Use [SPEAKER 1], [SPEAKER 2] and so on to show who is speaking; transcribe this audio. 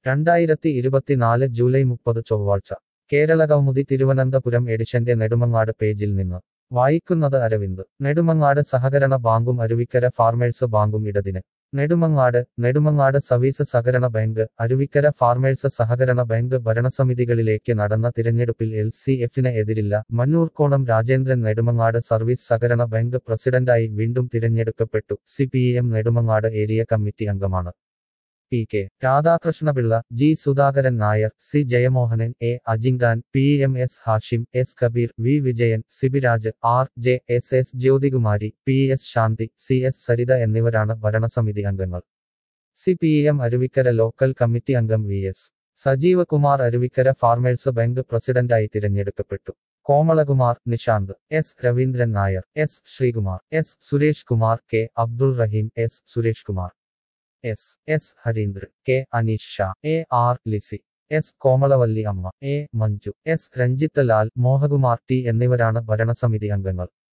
[SPEAKER 1] രണ്ടായിരത്തി ഇരുപത്തിനാല് ജൂലൈ മുപ്പത് ചൊവ്വാഴ്ച കേരള കൗമുദി തിരുവനന്തപുരം എഡിഷന്റെ നെടുമങ്ങാട് പേജിൽ നിന്ന് വായിക്കുന്നത് അരവിന്ദ് നെടുമങ്ങാട് സഹകരണ ബാങ്കും അരുവിക്കര ഫാർമേഴ്സ് ബാങ്കും ഇടതിന് നെടുമങ്ങാട് നെടുമങ്ങാട് സർവീസ് സഹകരണ ബാങ്ക് അരുവിക്കര ഫാർമേഴ്സ് സഹകരണ ബാങ്ക് ഭരണസമിതികളിലേക്ക് നടന്ന തിരഞ്ഞെടുപ്പിൽ എൽ സി എഫിന് എതിരില്ല മന്നൂർക്കോണം രാജേന്ദ്രൻ നെടുമങ്ങാട് സർവീസ് സഹകരണ ബാങ്ക് പ്രസിഡന്റായി വീണ്ടും തിരഞ്ഞെടുക്കപ്പെട്ടു C P M Nedumangad area committee അംഗമാണ് P K Radhakrishnapillai G Sudhakaran Nair C Jayamohanan A Ajinkan P M S Hashim S Kabeer V Vijayan Sibiraj R J S S Jyothikumari P S Shanthi C S Saritha എന്നിവരാണ് ഭരണസമിതി അംഗങ്ങൾ C P M Aruvikkara local committee അംഗം V S Sajeev Kumar Aruvikkara farmers bank പ്രസിഡന്റായി തിരഞ്ഞെടുക്കപ്പെട്ടു Komalakumar Nishanth S Raveendran Nair S Sreekumar S Suresh Kumar K Abdul Rahim S Suresh Kumar S S Hareendran K Aneesh Shah A R Lissy S Komalavalli Amma A Manju S Ranjith Lal Mohakumar T എന്നിവരാണ് ഭരണസമിതി അംഗങ്ങൾ